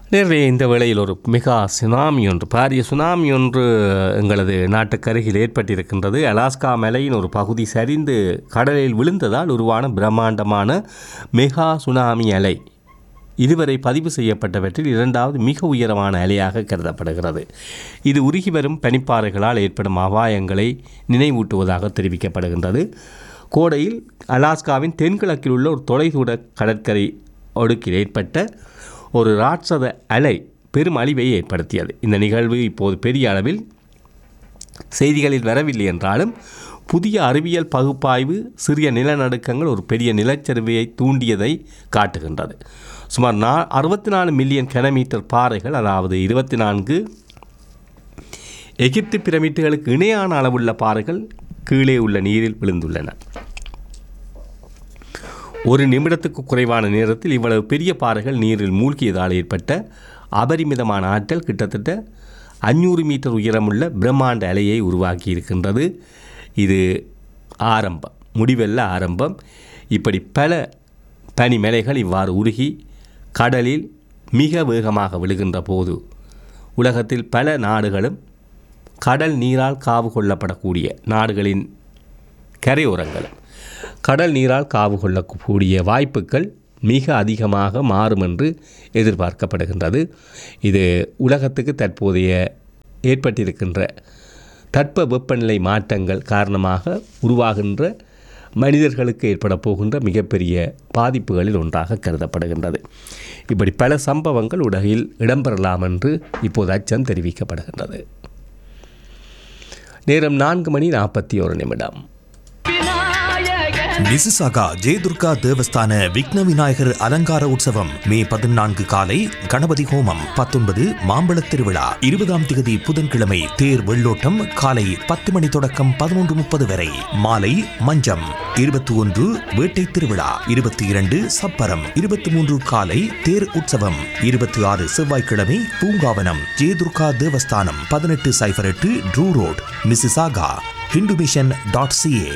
நேரே இந்த வேளையில் ஒரு மெகா சுனாமி ஒன்று பாரிய சுனாமி ஒன்று எங்களது நாட்டுக்கருகில் ஏற்பட்டிருக்கின்றது அலாஸ்கா மலையின் ஒரு பகுதி சரிந்து கடலில் விழுந்ததால் உருவான பிரம்மாண்டமான மெகா சுனாமி அலை இதுவரை பதிவு செய்யப்பட்டவற்றில் இரண்டாவது மிக உயரமான அலையாக கருதப்படுகிறது இது உருகி வரும் பனிப்பாறைகளால் ஏற்படும் அபாயங்களை நினைவூட்டுவதாக தெரிவிக்கப்படுகின்றது கோடையில் அலாஸ்காவின் தென்கிழக்கில் உள்ள ஒரு தொலைதூர கடற்கரை ஒடுக்கில் ஏற்பட்ட ஒரு ராட்சத அலை பெரும் அழிவை ஏற்படுத்தியது இந்த நிகழ்வு இப்போது பெரிய அளவில் செய்திகளில் வரவில்லை என்றாலும் புதிய அறிவியல் பகுப்பாய்வு சிறிய நிலநடுக்கங்கள் ஒரு பெரிய நிலச்சரிவையை தூண்டியதை காட்டுகின்றது சுமார் நா அறுபத்தி நாலு மில்லியன் கிலோமீட்டர் பாறைகள் அதாவது இருபத்தி நான்கு எகிப்து பிரமிட்டுகளுக்கு இணையான அளவுள்ள பாறைகள் கீழே உள்ள நீரில் விழுந்துள்ளன ஒரு நிமிடத்துக்கு குறைவான நேரத்தில் இவ்வளவு பெரிய பாறைகள் நீரில் மூழ்கியதால் ஏற்பட்ட அபரிமிதமான ஆற்றல் கிட்டத்தட்ட அஞ்சூறு மீட்டர் உயரமுள்ள பிரம்மாண்ட அலையை உருவாக்கி இருக்கின்றது இது ஆரம்பம் முடிவல்ல ஆரம்பம் இப்படி பல பனிமலைகள் இவ்வாறு உருகி கடலில் மிக வேகமாக விழுகின்ற போது உலகத்தில் பல நாடுகளும் கடல் நீரால் காவு கொள்ளப்படக்கூடிய நாடுகளின் கரையோரங்களும் கடல் நீரால் காவு கொள்ளக்கூடிய வாய்ப்புகள் மிக அதிகமாக மாறும் என்று எதிர்பார்க்கப்படுகின்றது இது உலகத்துக்கு தற்போதைய ஏற்பட்டிருக்கின்ற தட்ப வெப்பநிலை மாற்றங்கள் காரணமாக உருவாகின்ற மனிதர்களுக்கு ஏற்பட போகின்ற மிகப்பெரிய பாதிப்புகளில் ஒன்றாக கருதப்படுகின்றது இப்படி பல சம்பவங்கள் உலகில் இடம்பெறலாம் என்று இப்போது அச்சம் தெரிவிக்கப்படுகின்றது நேரம் நான்கு மணி நாற்பத்தி ஒரு நிமிடம் மிசிசாகா ஜெயதுர்கா தேவஸ்தான விக்ன விநாயகர் அலங்கார உற்சவம் மே பதினான்கு காலை கணபதி ஹோமம் பத்தொன்பது மாம்பழத் திருவிழா இருபதாம் திகதி புதன்கிழமை தேர் வெள்ளோட்டம் காலை பத்து மணி தொடக்கம் பதினொன்று முப்பது வரை மாலை மஞ்சம் இருபத்தி ஒன்று வேட்டை திருவிழா இருபத்தி இரண்டு சப்பரம் இருபத்தி மூன்று காலை தேர் உற்சவம் இருபத்தி ஆறு செவ்வாய்க்கிழமை பூங்காவனம் ஜெயதுர்கா தேவஸ்தானம் பதினெட்டு சைபர் எட்டு Drew road Mississauga Hindu mission dot C A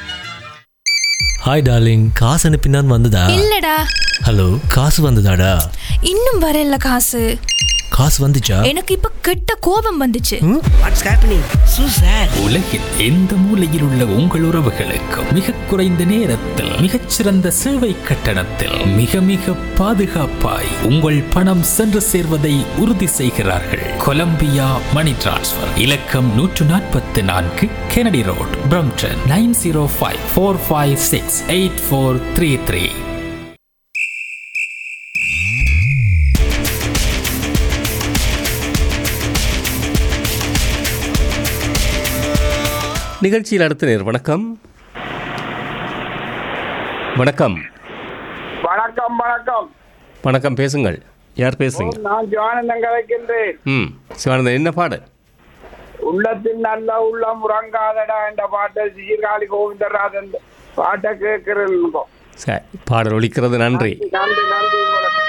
hi darling காசு அனுப்பினான் வந்ததா இல்லடா ஹலோ காசு வந்ததாடா இன்னும் வரல காசு காசு வந்துச்சா எனக்கு இப்ப கெட்ட கோபம் வந்துச்சு வாட்ஸ் ஹேப்பனிங் சூ சார் உலகில் எந்த மூலையில் உள்ள உங்கள் உறவுகளுக்கு மிக குறைந்த நேரத்தில் மிகச்சிறந்த சேவை கட்டணத்தில் மிக மிக பாதுகாப்பாய் உங்கள் பணம் சென்று சேர்வதை உறுதி செய்கிறார்கள் கொலம்பியா மணி டிரான்ஸ்ஃபர் இலக்கம் நூற்று நாற்பத்தி நான்கு Kennedy road Brampton nine zero five four five six eight four three three நிகழ்ச்சியில் அடுத்த நேர் வணக்கம் வணக்கம் வணக்கம் வணக்கம் வணக்கம் பேசுங்கள் யார் பேசுறீங்க நான் ஜானந்தன் கதைக்கின்றேன் ம் சிவானந்தன் என்ன பாடு உள்ளத்தில் நல்ல உள்ளம் உறங்காதடா என்ற பாட்டை சீர்காழி கோவிந்தராஜன் பாட்டை கேட்கிறேன் சரி பாடல் ஒலிக்கிறது நன்றி நன்றி நன்றி உங்களுக்கு